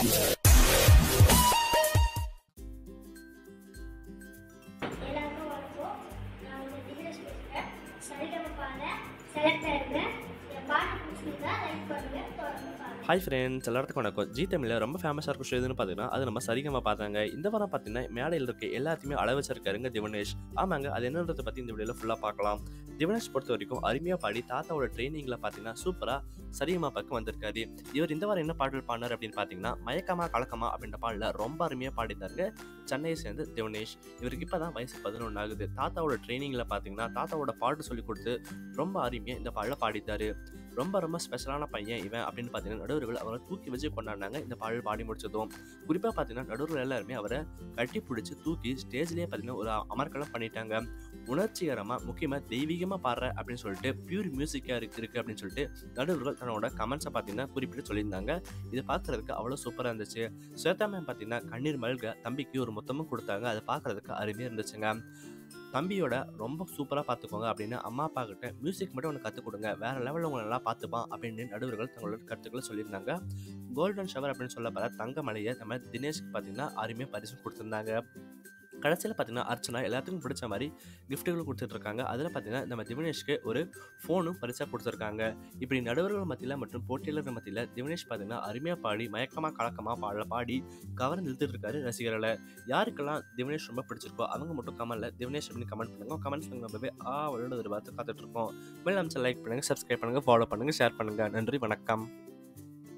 எல்லாருக்கும் வணக்கம் நான் உங்கள் தினேஷ் பேசுகிறேன் சரிகமப்பால செலக்ட் ஆயிருக்கேன் என் பாட்டு பிடிச்சிருந்தா லைக் பண்ணுங்க தொடர்ந்து பாருங்க ஹாய் ஃப்ரெண்ட்ஸ் எல்லாத்துக்கும் வணக்கம் ஜி தமிழில் ரொம்ப ஃபேமஸாக இருக்கும் ஷோ எதுன்னு பார்த்தீங்கன்னா அது நம்ம சரிகமாக பார்த்தாங்க இந்த வாரம் பார்த்தீங்கன்னா மேடையில் இருக்க எல்லாத்தையுமே அள வச்சிருக்காருங்க திவனேஷ் ஆமாங்க அது என்னன்றதை பற்றி இந்த வீடியோவில் ஃபுல்லாக பார்க்கலாம் திவனேஷ் பொறுத்த வரைக்கும் அருமையாக பாடி தாத்தாவோட ட்ரைனிங்கில் பார்த்தீங்கன்னா சூப்பராக சரிகமா பக்கம் வந்திருக்காரு இவர் இந்த வாரம் என்ன பாடல் பாடினார் அப்படின்னு பார்த்தீங்கன்னா மயக்கமா கலக்கமா அப்படின்ற பாடல ரொம்ப அருமையாக பாடினாருங்க சென்னையை சேர்ந்து திவனேஷ் இவருக்கு இப்போ தான் வயசு பதினொன்று ஆகுது தாத்தாவோட ட்ரைனிங்கில் பார்த்தீங்கன்னா தாத்தாவோட பாட்டு சொல்லி கொடுத்து ரொம்ப அருமையாக இந்த பாடல பாடித்தாரு ரொம்ப ரொம்ப ஸ்பெஷலான பையன் இவன் அப்படின்னு பார்த்தீங்கன்னா நடுவர்கள் அவரை தூக்கி வச்சு கொண்டாடினாங்க இந்த பாடல் பாடி முடிச்சதும் குறிப்பாக பார்த்தீங்கன்னா நடுவர்கள் எல்லாருமே அவரை கட்டி பிடிச்சி தூக்கி ஸ்டேஜ்லேயே பார்த்தீங்கன்னா ஒரு அமர்க்களம் பண்ணிட்டாங்க உணர்ச்சிகரமாக முக்கியமாக தெய்வீகமாக பாடுற அப்படின்னு சொல்லிட்டு பியூர் மியூசிக்காக இருக்கு இருக்கு அப்படின்னு சொல்லிட்டு நடுவர்கள் தன்னோட கமெண்ட்ஸை பார்த்தீங்கன்னா குறிப்பிட்டு சொல்லியிருந்தாங்க இதை பார்க்கறதுக்கு அவ்வளோ சூப்பராக இருந்துச்சு ஸ்வேதா மேம் பார்த்தீங்கன்னா கண்ணீர் மல்க தம்பிக்கு ஒரு மொத்தமும் கொடுத்தாங்க அதை பார்க்கறதுக்கு அருமையாக இருந்துச்சுங்க தம்பியோட ரொம்ப சூப்பராக பார்த்துக்கோங்க அப்படின்னு அம்மா அப்பா கிட்ட மியூசிக் மட்டும் உனக்கு கற்றுக் கொடுங்க வேற லெவலில் உங்களை நல்லா பார்த்துப்பான் அப்படின்னு நடுவர்கள் தங்களோட கருத்துக்களை சொல்லியிருந்தாங்க கோல்டன் ஷவர் அப்படின்னு சொல்லப்படுற தங்க மலையை நம்ம தினேஷ்க்கு பார்த்தீங்கன்னா அருமையாக பரிசு கொடுத்துருந்தாங்க கடைசியில் பார்த்தீங்கன்னா அர்ச்சனா எல்லாத்துக்கும் பிடிச்ச மாதிரி கிஃப்ட்டுகள் கொடுத்துட்ருக்காங்க அதில் பார்த்தீங்கன்னா நம்ம திவினேஷ்க்கு ஒரு ஃபோனும் பரிசாக கொடுத்துருக்காங்க இப்படி நடுவர்கள் மத்தியில் மற்றும் போட்டியாளர்கள் மத்தியில் திவினேஷ் பார்த்தீங்கன்னா அருமையாக பாடி மயக்கமாக கலக்கமாக பாடல பாடி கவர்ந்து இழுத்துட்டு இருக்காரு ரசிகர்களை யாருக்கெல்லாம் திவினேஷ் ரொம்ப பிடிச்சிருக்கோ அவங்க மட்டும் கமெண்ட்ல திவினேஷ் அப்படின்னு கமெண்ட் பண்ணுங்க கமெண்ட்ஸ் ரொம்பவே ஆ அவளோட ஒரு பார்த்து காத்துட்டு இருக்கோம் மேலே அமைச்சர் லைக் பண்ணுங்க சப்ஸ்கிரைப் பண்ணுங்க ஃபாலோ பண்ணுங்க ஷேர் பண்ணுங்க நன்றி வணக்கம்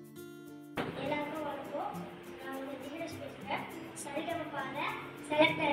எல்லாருக்கும் வணக்கம் நான் உங்கள் தினேஷ் பேசுகிறேன் சரிகமப்பால செலக்ட்